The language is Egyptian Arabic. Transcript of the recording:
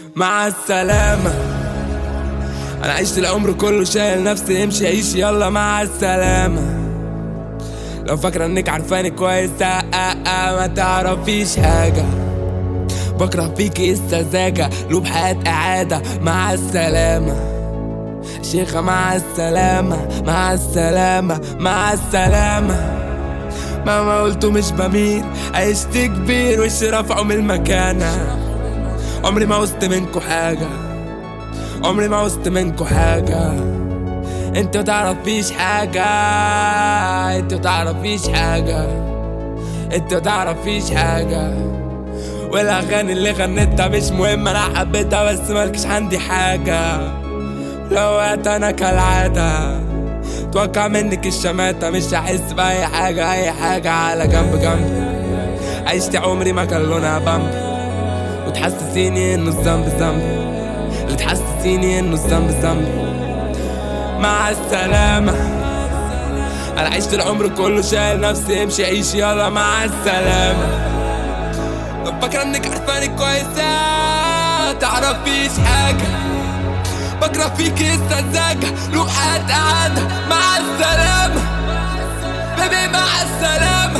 مع السلامة أنا عشت العمر كله شايل نفسي امشي عيش يلا مع السلامة لو فاكرة انك عارفاني كويس آه آه آه ما تعرفيش حاجة بكره فيكي السذاجة لوب حياة إعادة مع السلامة شيخة مع السلامة مع السلامة مع السلامة مهما قلتوا مش بميل عشت كبير وش رفعوا من المكانة عمري ما وسط منكو حاجة عمري ما وسط منكو حاجة انت متعرفيش حاجة انت متعرفيش حاجة انت متعرفيش حاجة والاغاني اللي غنيتها مش مهم انا حبيتها بس مالكش عندي حاجة لو وقت انا كالعادة توقع منك الشماتة مش هحس بأي حاجة أي حاجة على جنب جنب عشت عمري ما كان لونها بامبي وتحسسيني انه الذنب ذنبي اللي تحسسيني انه الذنب ذنبي مع السلامة انا عشت العمر كله شايل نفسي امشي عيش يلا مع السلامة لو فاكرة انك عارفاني كويسة تعرفيش حاجة بكره فيكي السذاجة لو حياة قعدة مع السلامة بيبي مع السلامة